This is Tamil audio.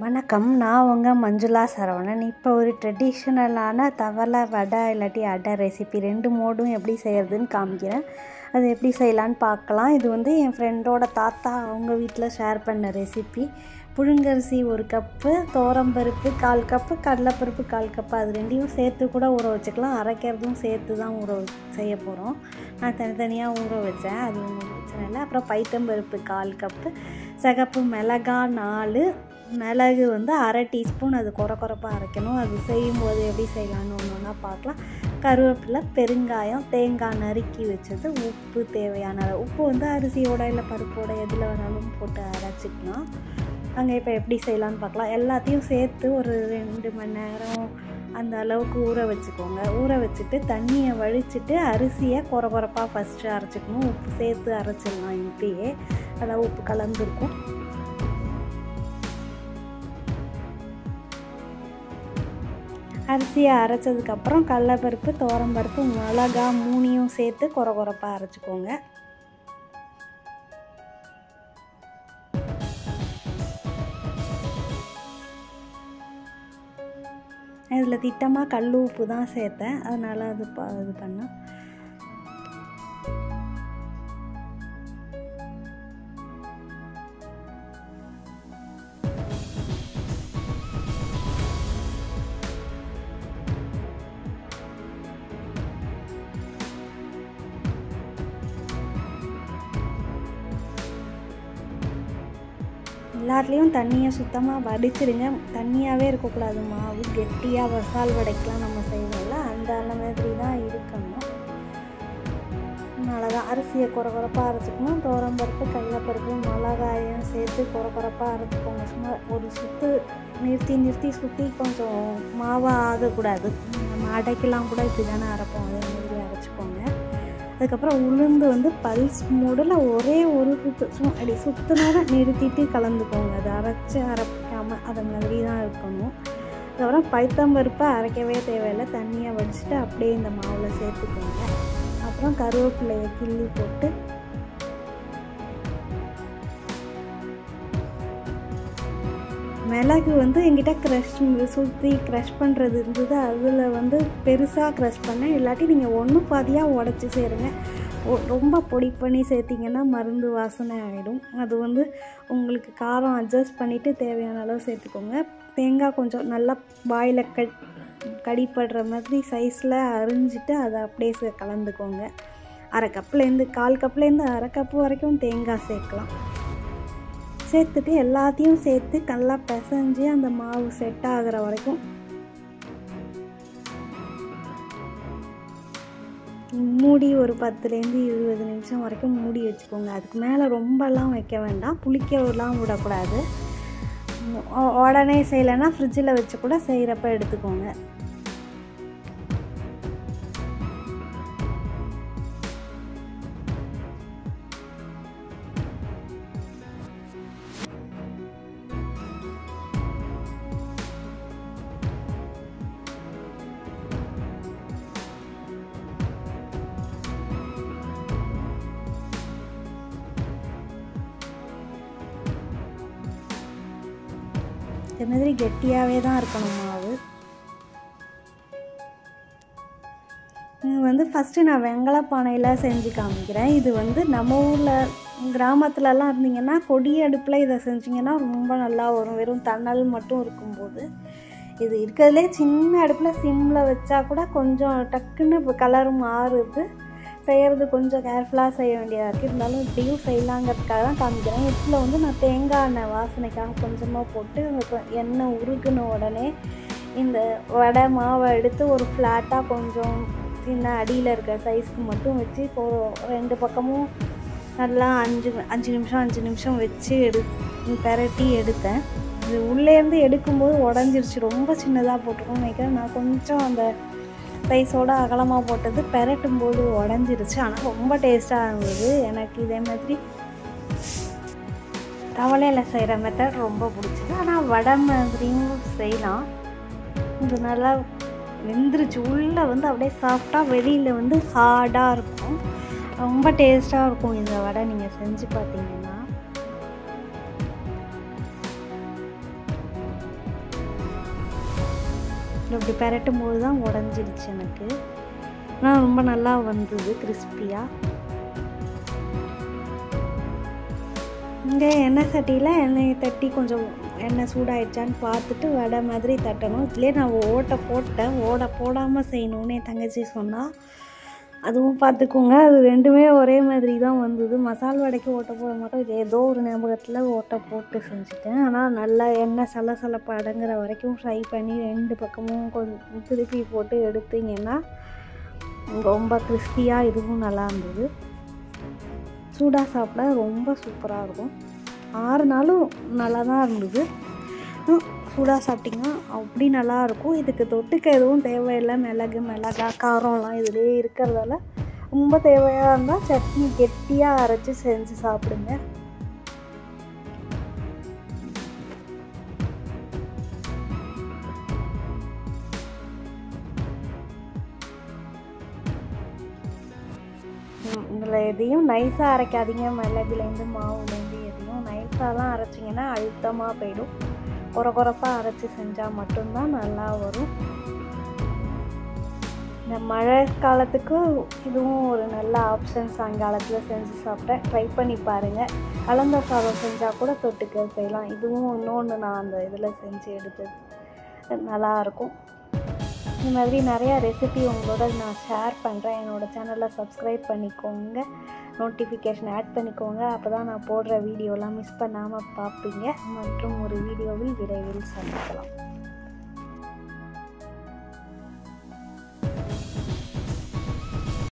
வணக்கம் நான் உங்கள் மஞ்சுளா சரவணன் இப்போ ஒரு ட்ரெடிஷ்னலான தவளை வடை இல்லாட்டி அடை ரெசிபி ரெண்டு மோடும் எப்படி செய்கிறதுன்னு காமிக்கிறேன் அது எப்படி செய்யலான்னு பார்க்கலாம் இது வந்து என் ஃப்ரெண்டோட தாத்தா அவங்க வீட்டில் ஷேர் பண்ண ரெசிபி புழுங்கரிசி ஒரு கப்பு தோரம்பருப்பு கால் கப்பு கடலைப்பருப்பு கால் கப்பு அது ரெண்டையும் சேர்த்து கூட ஊற வச்சுக்கலாம் அரைக்கிறதும் சேர்த்து தான் ஊற செய்ய போகிறோம் நான் தனித்தனியாக ஊற வச்சேன் அது ஒன்றும் பிரச்சனை இல்லை அப்புறம் பைத்தம்பருப்பு கால் கப்பு சிகப்பு மிளகா நாலு மிளகு வந்து அரை டீஸ்பூன் அது குறை குறைப்பாக அரைக்கணும் அது செய்யும்போது எப்படி செய்யலான்னு ஒன்று ஒன்றா பார்க்கலாம் கருவேப்பிலை பெருங்காயம் தேங்காய் நறுக்கி வச்சது உப்பு தேவையான அளவு. உப்பு வந்து அரிசியோட இல்லை பருப்போட எதில் வேணாலும் போட்டு அரைச்சிக்கலாம் அங்கே இப்போ எப்படி செய்யலான்னு பார்க்கலாம் எல்லாத்தையும் சேர்த்து ஒரு ரெண்டு மணி நேரம் அந்த அளவுக்கு ஊற வச்சுக்கோங்க ஊற வச்சுட்டு தண்ணியை வடிச்சிட்டு அரிசியை குறை குறைப்பாக ஃபஸ்ட்டு அரைச்சிக்கணும் உப்பு சேர்த்து அரைச்சிடலாம் இப்பயே அதாவது உப்பு கலந்துருக்கும் அரிசியை அரைச்சதுக்கப்புறம் கடலைப்பருப்பு துவரம்பருப்பு மிளகா மூணையும் சேர்த்து குறை குறைப்பாக அரைச்சிக்கோங்க இதில் திட்டமாக கல் உப்பு தான் சேர்த்தேன் அதனால் அது ப இது பண்ணேன் எல்லாத்துலேயும் தண்ணியை சுத்தமாக வடிச்சிடுங்க தண்ணியாகவே இருக்கக்கூடாது மாவு கெட்டியாக மசால் வடைக்கெலாம் நம்ம செய்வோம்ல அந்த அந்த மாதிரி தான் இருக்கணும் அதனால தான் அரிசியை குறை குறைப்பாக அரைச்சிக்கணும் தோரம்பருப்பு கடலைப்பருப்பு மிளகாயும் சேர்த்து குறை குறைப்பாக அரைச்சிக்கோங்க சும்மா ஒரு சுற்று நிறுத்தி நிறுத்தி சுற்றி கொஞ்சம் மாவாக ஆகக்கூடாது நம்ம அடைக்கெல்லாம் கூட இப்படி தானே அரைப்போம் அதே மாதிரி அரைச்சிக்கோங்க அதுக்கப்புறம் உளுந்து வந்து பல்ஸ் மூடில் ஒரே ஒரு சுத்து சும்மா அப்படி சுற்றுனோட நிறுத்திட்டு கலந்துக்கோங்க அது அரைச்சி அரைக்காமல் அதை மாதிரி தான் இருக்கணும் அதுக்கப்புறம் பைத்தம்பருப்பை அரைக்கவே தேவையில்லை தண்ணியை வடிச்சிட்டு அப்படியே இந்த மாவில் சேர்த்துக்கோங்க அப்புறம் கருவேப்பிலையை கிள்ளி போட்டு மிளகு வந்து என்கிட்ட க்ரஷ் சுற்றி க்ரஷ் பண்ணுறது இருந்தது அதில் வந்து பெருசாக க்ரஷ் பண்ணேன் இல்லாட்டி நீங்கள் ஒன்று பாதியாக உடச்சி சேருங்க ரொம்ப பொடி பண்ணி சேர்த்திங்கன்னா மருந்து வாசனை ஆகிடும் அது வந்து உங்களுக்கு காரம் அட்ஜஸ்ட் பண்ணிவிட்டு தேவையான அளவு சேர்த்துக்கோங்க தேங்காய் கொஞ்சம் நல்லா வாயில் கட் கடிப்படுற மாதிரி சைஸில் அரிஞ்சிட்டு அதை அப்படியே சே கலந்துக்கோங்க அரை கப்புலேருந்து கால் கப்புலேருந்து அரை கப்பு வரைக்கும் தேங்காய் சேர்க்கலாம் சேர்த்துட்டு எல்லாத்தையும் சேர்த்து நல்லா பிசைஞ்சு அந்த மாவு செட் ஆகிற வரைக்கும் மூடி ஒரு பத்துலேருந்து இருபது நிமிஷம் வரைக்கும் மூடி வச்சுக்கோங்க அதுக்கு மேலே ரொம்பலாம் வைக்க வேண்டாம் புளிக்கலாம் விடக்கூடாது உடனே செய்யலைன்னா ஃப்ரிட்ஜில் வச்சு கூட செய்கிறப்ப எடுத்துக்கோங்க இந்த மாதிரி கெட்டியாகவே தான் இருக்கணும் மாவு இது வந்து ஃபஸ்ட்டு நான் வெங்கல பானையில் செஞ்சு காமிக்கிறேன் இது வந்து நம்ம ஊரில் கிராமத்துலலாம் இருந்தீங்கன்னா கொடி அடுப்பில் இதை செஞ்சிங்கன்னா ரொம்ப நல்லா வரும் வெறும் தணல் மட்டும் இருக்கும்போது இது இருக்கிறதுலே சின்ன அடுப்பில் சிம்மில் வச்சா கூட கொஞ்சம் டக்குன்னு இப்போ கலர் மாறுது செய்கிறது கொஞ்சம் கேர்ஃபுல்லாக செய்ய வேண்டியதாக இருக்குது இருந்தாலும் இப்படியும் செய்யலாங்கிறதுக்காக தான் காமிக்கிறேன் இதில் வந்து நான் தேங்காய் எண்ணெய் வாசனைக்காக கொஞ்சமாக போட்டு எண்ணெய் உருகுன உடனே இந்த வடை மாவை எடுத்து ஒரு ஃப்ளாட்டாக கொஞ்சம் சின்ன அடியில் இருக்க சைஸ்க்கு மட்டும் வச்சு ஒரு ரெண்டு பக்கமும் நல்லா அஞ்சு அஞ்சு நிமிஷம் அஞ்சு நிமிஷம் வச்சு எடு பெரட்டி எடுத்தேன் இது உள்ளேருந்து எடுக்கும்போது உடஞ்சிருச்சு ரொம்ப சின்னதாக போட்டிருக்கோம்னு நினைக்கிறேன் நான் கொஞ்சம் அந்த சைஸோட அகலமாக போட்டது பெரட்டும் போது உடஞ்சிருச்சு ஆனால் ரொம்ப டேஸ்ட்டாக இருந்தது எனக்கு இதே மாதிரி தவளையில் செய்கிற மெத்தட் ரொம்ப பிடிச்சது ஆனால் வடை மாதிரியும் செய்யலாம் இது நல்லா வெந்துருச்சு உள்ளே வந்து அப்படியே சாஃப்டாக வெளியில் வந்து ஹார்டாக இருக்கும் ரொம்ப டேஸ்ட்டாக இருக்கும் இந்த வடை நீங்கள் செஞ்சு பார்த்தீங்கன்னா இப்படி பெரட்டும் போது தான் உடஞ்சிடுச்சு எனக்கு ஆனால் ரொம்ப நல்லா வந்தது கிறிஸ்பியாக இங்கே எண்ணெய் சட்டியில் எண்ணெயை தட்டி கொஞ்சம் எண்ணெய் சூடாயிடுச்சான்னு பார்த்துட்டு வடை மாதிரி தட்டணும் இதுலேயே நான் ஓட்டை போட்டேன் ஓடை போடாமல் செய்யணும்னு என் தங்கச்சி சொன்னால் அதுவும் பார்த்துக்கோங்க அது ரெண்டுமே ஒரே மாதிரி தான் வந்தது மசால் வடைக்கு ஓட்டை போட மாட்டோம் இது ஏதோ ஒரு ஞாபகத்தில் ஓட்டை போட்டு செஞ்சுட்டேன் ஆனால் நல்லா எண்ணெய் சலசலப்பு அடங்குற வரைக்கும் ஃப்ரை பண்ணி ரெண்டு பக்கமும் கொஞ்சம் திருப்பி போட்டு எடுத்தீங்கன்னா ரொம்ப கிறிஸ்பியாக இதுவும் நல்லா இருந்தது சூடாக சாப்பிட ரொம்ப சூப்பராக இருக்கும் ஆறு நாளும் நல்லா தான் இருந்தது சூடாக சாப்பிட்டிங்கன்னா அப்படி நல்லா இருக்கும் இதுக்கு தொட்டுக்க எதுவும் தேவையில்லை மிளகு மிளகா காரம்லாம் இதுலேயே இருக்கிறதால ரொம்ப தேவையாக இருந்தால் சட்னி கெட்டியாக அரைச்சி செஞ்சு சாப்பிடுங்க இதில் எதையும் நைஸாக அரைக்காதீங்க மிளகுலேருந்து மாவுலேருந்து எதையும் நைஸாலாம் அரைச்சிங்கன்னா அழுத்தமாக போயிடும் குறை குறைப்பாக அரைச்சி செஞ்சால் மட்டும்தான் நல்லா வரும் இந்த மழை காலத்துக்கு இதுவும் ஒரு நல்ல ஆப்ஷன் சாயங்காலத்தில் செஞ்சு சாப்பிட்டேன் ட்ரை பண்ணி பாருங்கள் கலந்த சாதம் செஞ்சால் கூட தொட்டுக்க செய்யலாம் இதுவும் இன்னொன்று நான் அந்த இதில் செஞ்சு எடுத்தது நல்லாயிருக்கும் இந்த மாதிரி நிறையா ரெசிபி உங்களோட நான் ஷேர் பண்ணுறேன் என்னோடய சேனலை சப்ஸ்கிரைப் பண்ணிக்கோங்க நோட்டிஃபிகேஷன் ஆட் பண்ணிக்கோங்க அப்போ தான் நான் போடுற வீடியோலாம் மிஸ் பண்ணாமல் பார்ப்பீங்க மற்றும் ஒரு வீடியோவில் விரைவில் சந்திக்கலாம்